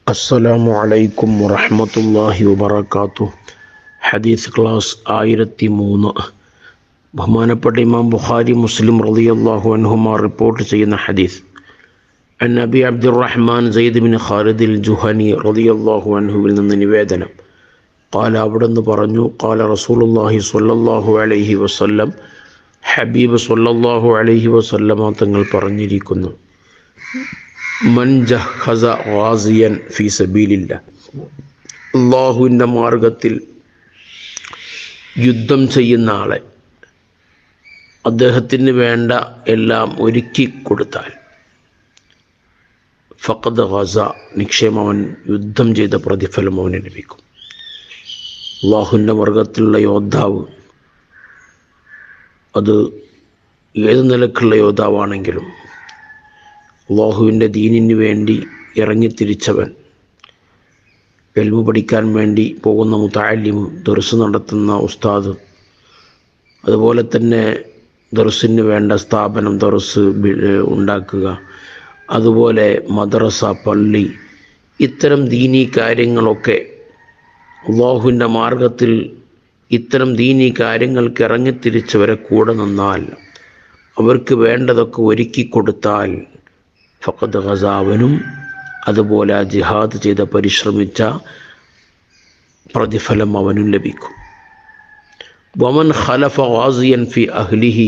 അസ്സലാമു അലൈക്കും വറഹ്മത്തുള്ളാഹി വബറകാതുഹു ഹദീസ് ക്ലാസ് ആയിരത്തി മൂന്ന് ബഹുമാനപ്പെട്ട ഇമാം ബുഖാരി മുസ്ലിം റളിയല്ലാഹു അൻഹുമാ റിപ്പോർട്ട് ചെയ്യുന്ന ഹദീസ് അൻ നബി അബ്ദുറഹ്മാൻ സയ്യിദ് ബിൻ ഖാലിദ് അൽ ജുഹനി റളിയല്ലാഹു അൻഹുവിൽ നിന്ന് നിവേദനം قال അവിടുന്ന് പറഞ്ഞു قال റസൂലുള്ളാഹി സ്വല്ലല്ലാഹു അലൈഹി വസല്ലം ഹബീബ് സ്വല്ലല്ലാഹു അലൈഹി വസല്ലമ തങ്ങൾ പറഞ്ഞിരിക്കുന്നു മൻ ജഹസ ഗാസിയൻ ഫീ സബീലില്ല അള്ളാഹുവിൻ്റെ മാർഗത്തിൽ യുദ്ധം ചെയ്യുന്ന ആളെ അദ്ദേഹത്തിന് വേണ്ട എല്ലാം ഒരുക്കി കൊടുത്താൽ ഫഖദ് ഗസ നിക്ഷേപം അവൻ യുദ്ധം ചെയ്ത പ്രതിഫലം അവന് ലഭിക്കും അള്ളാഹുവിൻ്റെ വർഗത്തിലുള്ള യോദ്ധാവ് അത് ഏത് നിലക്കുള്ള യോദ്ധാവാണെങ്കിലും അള്ളാഹുവിൻ്റെ ദീനിന് വേണ്ടി ഇറങ്ങിത്തിരിച്ചവൻ എൽമു പഠിക്കാൻ വേണ്ടി പോകുന്ന മുത്താലിമ് ദർസ് നടത്തുന്ന ഉസ്താദ് അതുപോലെ തന്നെ ദർസിന് വേണ്ട സ്ഥാപനം ദർസ് ഉണ്ടാക്കുക അതുപോലെ മദ്രസ പള്ളി ഇത്തരം ദീനീ കാര്യങ്ങളൊക്കെ അള്ളാഹുവിൻ്റെ മാർഗത്തിൽ ഇത്തരം ദീനീ കാര്യങ്ങൾക്ക് ഇറങ്ങിത്തിരിച്ചവരെ കൂടെ നിന്നാൽ അവർക്ക് വേണ്ടതൊക്കെ ഒരുക്കി കൊടുത്താൽ ഫഖദ് ഖസാവനും അതുപോലെ ജിഹാദ് ചെയ്ത പരിശ്രമിച്ച പ്രതിഫലം അവനും ലഭിക്കും വമൻ ഖലഫ വാസിയൻ ഫി അഹ്ലിഹി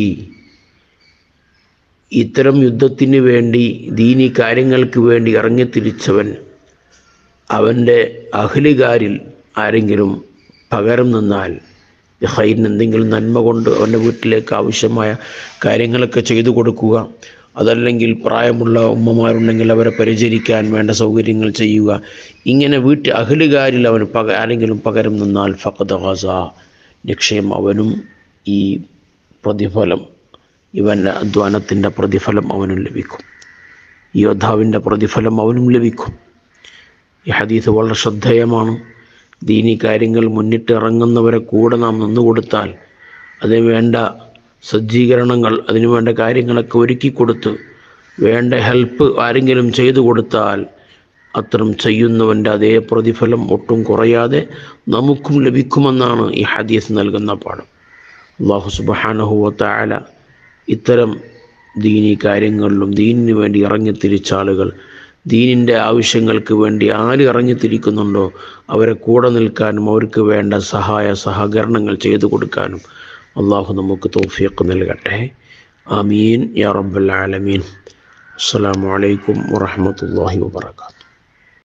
ഇത്തരം യുദ്ധത്തിന് വേണ്ടി ദീനി കാര്യങ്ങൾക്ക് വേണ്ടി ഇറങ്ങിത്തിരിച്ചവൻ അവൻ്റെ അഹ്ലികാരിൽ ആരെങ്കിലും പകരം നിന്നാൽ ഹൈരിന് എന്തെങ്കിലും നന്മ കൊണ്ട് അവൻ്റെ വീട്ടിലേക്ക് ആവശ്യമായ കാര്യങ്ങളൊക്കെ ചെയ്തു കൊടുക്കുക അതല്ലെങ്കിൽ പ്രായമുള്ള ഉമ്മമാരുണ്ടെങ്കിൽ അവരെ പരിചരിക്കാൻ വേണ്ട സൗകര്യങ്ങൾ ചെയ്യുക ഇങ്ങനെ വീട്ടിൽ അഹലുകാരിൽ അവൻ പക ആരെങ്കിലും പകരം നിന്നാൽ ഫഖദ് ഹസ നിക്ഷയം അവനും ഈ പ്രതിഫലം ഇവൻ്റെ അധ്വാനത്തിൻ്റെ പ്രതിഫലം അവനും ലഭിക്കും ഈ യോദ്ധാവിൻ്റെ പ്രതിഫലം അവനും ലഭിക്കും ഈ ഹദീസ് വളരെ ശ്രദ്ധേയമാണ് ദീനി കാര്യങ്ങൾ മുന്നിട്ട് ഇറങ്ങുന്നവരെ കൂടെ നാം നിന്നുകൊടുത്താൽ അതിന് വേണ്ട സജ്ജീകരണങ്ങൾ അതിനു വേണ്ട കാര്യങ്ങളൊക്കെ ഒരുക്കി കൊടുത്ത് വേണ്ട ഹെൽപ്പ് ആരെങ്കിലും ചെയ്തു കൊടുത്താൽ അത്തരം ചെയ്യുന്നവൻ്റെ അതേ പ്രതിഫലം ഒട്ടും കുറയാതെ നമുക്കും ലഭിക്കുമെന്നാണ് ഈ ഹദീസ് നൽകുന്ന പാഠം അള്ളാഹു സുബാനഹുവത്തായ ഇത്തരം ദീനി കാര്യങ്ങളിലും ദീനിന് വേണ്ടി ഇറങ്ങിത്തിരിച്ച ആളുകൾ ദീനിൻ്റെ ആവശ്യങ്ങൾക്ക് വേണ്ടി ആര് ഇറങ്ങിത്തിരിക്കുന്നുണ്ടോ അവരെ കൂടെ നിൽക്കാനും അവർക്ക് വേണ്ട സഹായ സഹകരണങ്ങൾ ചെയ്തു കൊടുക്കാനും അള്ളാഹു നമുക്ക് തോഫിയൊക്കെ നൽകട്ടെ ആമീൻ യാ റബ്ബൽ ആലമീൻ അസ്സലാമു അലൈക്കും വറഹ്മത്തുള്ളാഹി വബറകാതുഹു